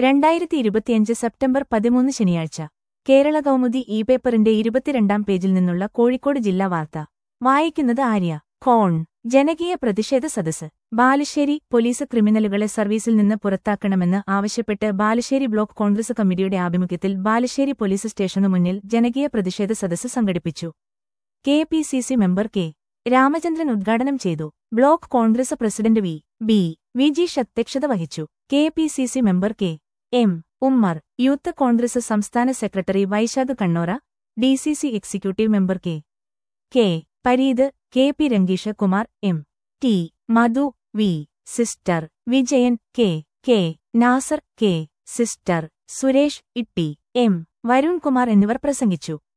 രണ്ടായിരത്തി ഇരുപത്തിയഞ്ച് സെപ്റ്റംബർ പതിമൂന്ന് ശനിയാഴ്ച കേരള കൗമുദി ഇ പേപ്പറിന്റെ ഇരുപത്തിരണ്ടാം പേജിൽ നിന്നുള്ള കോഴിക്കോട് ജില്ലാ വാർത്ത വായിക്കുന്നത് ആര്യ കോൺ ജനകീയ പ്രതിഷേധ സദസ് ബാലുശ്ശേരി പോലീസ് ക്രിമിനലുകളെ സർവീസിൽ നിന്ന് പുറത്താക്കണമെന്ന് ആവശ്യപ്പെട്ട് ബാലുശ്ശേരി ബ്ലോക്ക് കോൺഗ്രസ് കമ്മിറ്റിയുടെ ആഭിമുഖ്യത്തിൽ ബാലുശ്ശേരി പോലീസ് സ്റ്റേഷനു മുന്നിൽ ജനകീയ പ്രതിഷേധ സദസ് സംഘടിപ്പിച്ചു K P C C member K Ramachandran ഉദ്ഘാടനം ചെയ്തു block Congress president V B Vijeesh അധ്യക്ഷത വഹിച്ചു K P C C member K M Ummer youth Congress സംസ്ഥാന secretary Vaishakh Kannora D C C executive member K K Pareeth K P Rangeesh Kumar M T Madhu V sister Vijayan K K Nasar K sister Suresh Itty M Varun Kumar എന്നിവർ പ്രസംഗിച്ചു